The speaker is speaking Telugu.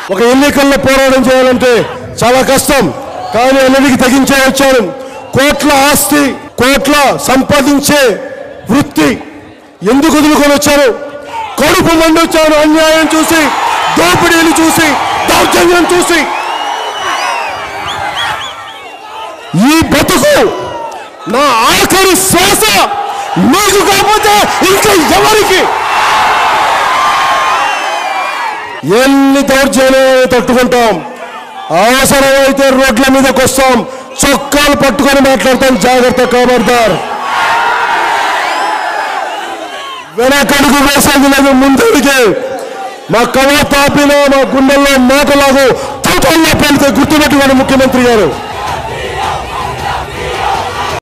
ఒక ఎన్నికల్లో పోరాటం చేయాలంటే చాలా కష్టం కానీ అన్నిటికీ తెగించే వచ్చాను కోట్ల ఆస్తి కోట్ల సంపాదించే వృత్తి ఎందుకు వదులుకొని వచ్చారు కడుపు మండి వచ్చాను అన్యాయం చూసి దోపిడీలు చూసి దౌర్జన్యం చూసి ఈ బతుకు నా ఆఖరి శ్వాస మీకు కాకపోతే ఇంకా ఎవరికి ఎన్ని దౌర్జన్యాలు తట్టుకుంటాం అవసరమైతే రోడ్ల మీదకి వస్తాం చొక్కాలు పట్టుకొని మాట్లాడతాం జాగ్రత్త కాబడతారు వెనకడుగు వేసేది లేదు ముందడిగే మా కవ తాపిన మా గుండెల్లో మాటలాగు తూటల్లో పెడితే గుర్తుపెట్టుకోండి ముఖ్యమంత్రి గారు